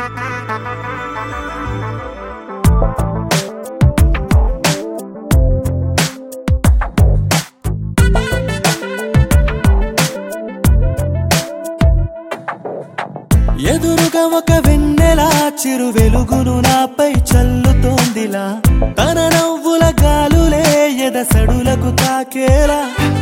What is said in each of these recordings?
ఎదురుగా ఒక వెన్నెల చిరు వెలుగును నాపై చల్లుతోందిలా తన నవ్వుల గాలులే ఎదసడులకు తాకేలా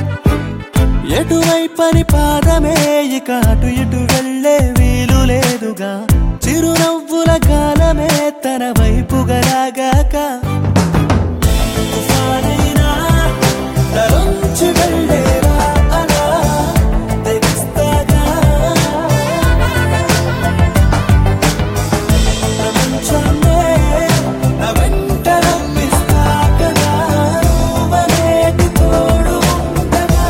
ఎటువైపని పాదమే ఇక అటు ఇటు వెళ్ళే వీలు లేదుగా చిరునవ్వుల గాలమే తన వైపుగా రాగాక తుఫానైనా తలొంచి వెళ్ళేలా అలా తెగిస్తాగా ప్రపంచాన్నే నా వెంట రప్పిస్తా కదా నువ్వనేటి తోడు ఉండగా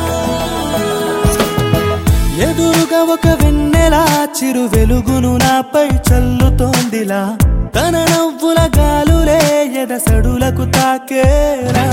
ఎదురుగా ఒక వెన్నెల చిరు వెలుగును నాపై చల్లుతోందిలా తన నవ్వుల గాలులే ఎదసడులకు తాకేలా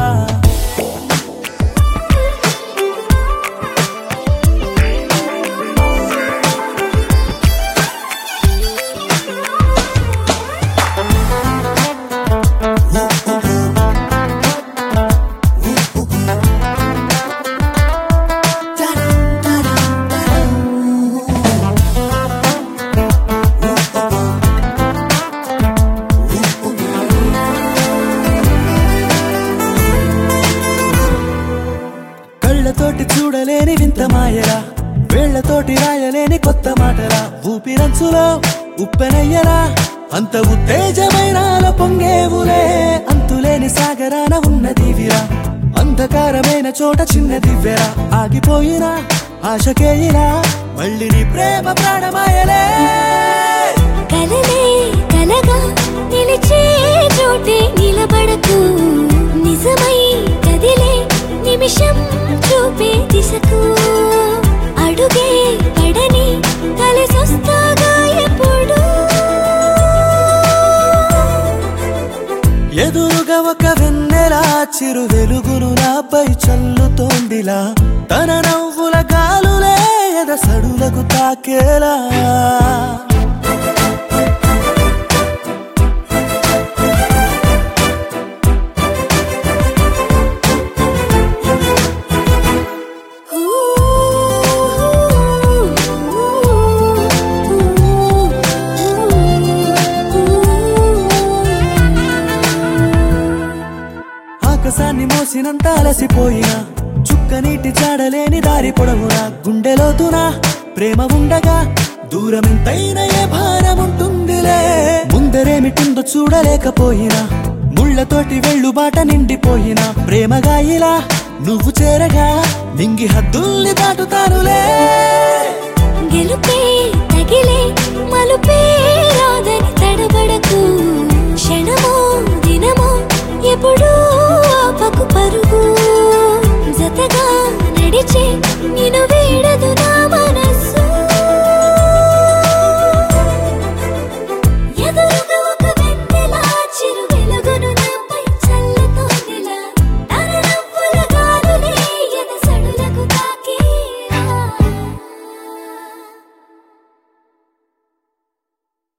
కళ్ళతోటి చూడలేని వింత మాయరా వేళ్లతోటి రాయలేని కొత్త మాటరా ఊపిరంచులో ఉప్పెనయ్యరా అంత ఉత్తేజమైన పొంగేవులే అంతులేని సాగరాన ఉన్న దివిరా అంధకారమైన చోట చిన్న దివ్యరా ఆగిపోయినా ఆశకేయినా మళ్ళీ నీ ప్రేమ ప్రాణమాయలే కలలే కలగా నిలిచే చోటే నిలబడకు నిజమై కదిలే నిమిషం చూపే దిశకు అడుగే పడని కలిసొస్తాగా ఎప్పుడు ఎదురుగా ఒక వెన్నెల చిరు వెలుగును నాపై చల్లుతోందిలా తన నవ్వుల గాలులే ఎదసడులకు తాకేలా ఆకాశాన్ని మోసినంత అలసిపోయినా చుక్క నీటి చాడలేని దారి పొడవునా గుండెలోతున ప్రేమ ఉండగా దూరం ఎంతైనా ఏ భారం ఉంటుందిలే ముందరేమిటుందో చూడలేకపోయినా ముళ్ళతోటి వెళ్ళు బాట నిండిపోయినా ప్రేమగా ఇలా నువ్వు చేరగా మింగి హద్దుల్ని దాటుతానులే గెలుపే తగిలే మలుపే రాదని తడబడకు